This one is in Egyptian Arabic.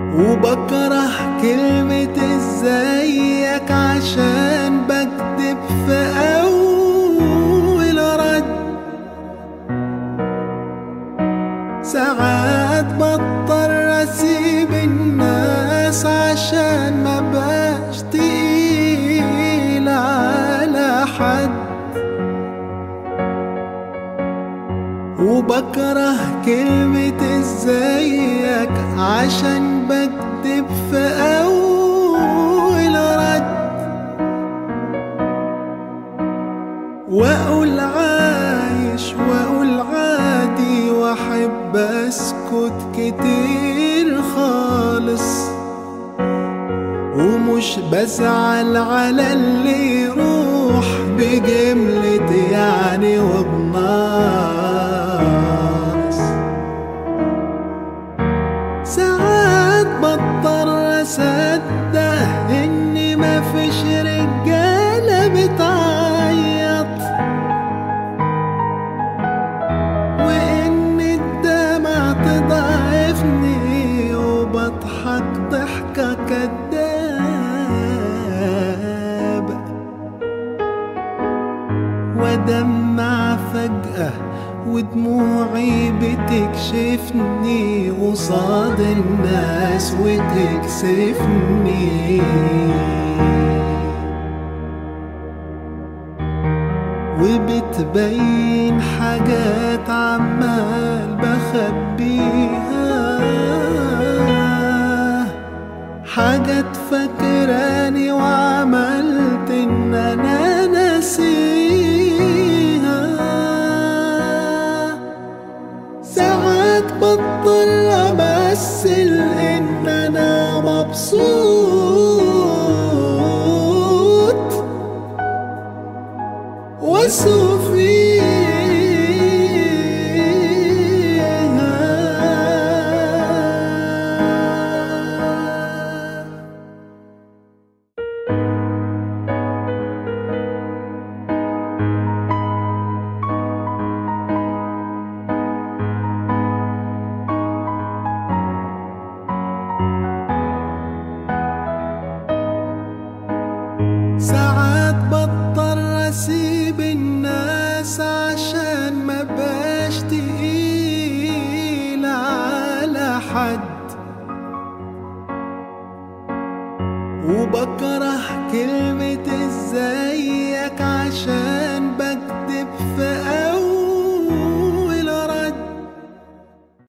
وبكره كلمة ازيك عشان بكتب في أول رد ساعات بضطر أسيب الناس عشان ما بقاش تقيل على حد وبكره كلمة ازيك عشان بكتب في أول رد وأقول عايش وأقول عادي وأحب أسكت كتير خالص ومش بزعل على اللي يروح بجملة يعني وبناقص ساعات بضطر أصدق إن مفيش رجالة بتعيط وإن الدمع تضعفني وبضحك ضحكة كدابة ودمع فجأة ودموعي بتكشفني قصاد الناس وتكسفني وبتبين حاجات عمال بخبيها حاجات فاكراني وعملت ان انا ناسيها ساعات بضطر امثل ان انا مبسوط واسوق فيها ساعات بضطر اسيب الناس عشان ما بقاش تقيل على حد وبكره كلمة ازيك عشان